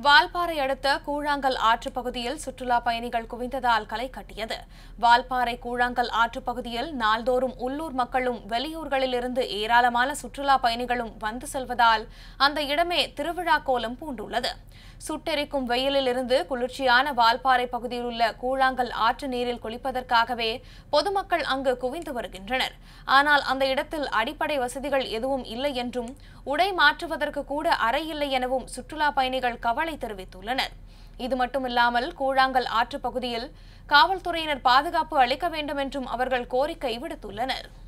வால்பாறை அடுத்த கூழாங்கல் ஆற்றுப் பகுதியில் சுற்றுலா பயணிகள் குவிந்ததால் களை கட்டியது வால்பாறை கூழாங்கல் ஆற்றுப் பகுதியில் நாள்தோறும் உள்ளூர் மக்களும் வெளியூர்களிலிருந்து ஏராளமான சுற்றுலா பயணிகளும் வந்து செல்வதால் அந்த இடமே திருவிழா கோலம் பூண்டுள்ளது சுட்டெரிக்கும் வெயிலிலிருந்து குளிர்ச்சியான வால்பாறை பகுதியில் உள்ள கூழாங்கல் ஆற்று நீரில் குளிப்பதற்காகவே பொதுமக்கள் அங்கு குவிந்து வருகின்றனர் ஆனால் அந்த இடத்தில் அடிப்படை வசதிகள் எதுவும் இல்லை என்றும் உடை மாற்றுவதற்கு கூட அறை இல்லை எனவும் சுற்றுலா பயணிகள் கவலை தெரிவித்துள்ளனர் இது மட்டுமில்லாமல் கூழாங்கல் ஆற்றுப் பகுதியில் காவல்துறையினர் பாதுகாப்பு அளிக்க வேண்டும் என்றும் அவர்கள் கோரிக்கை விடுத்துள்ளனர்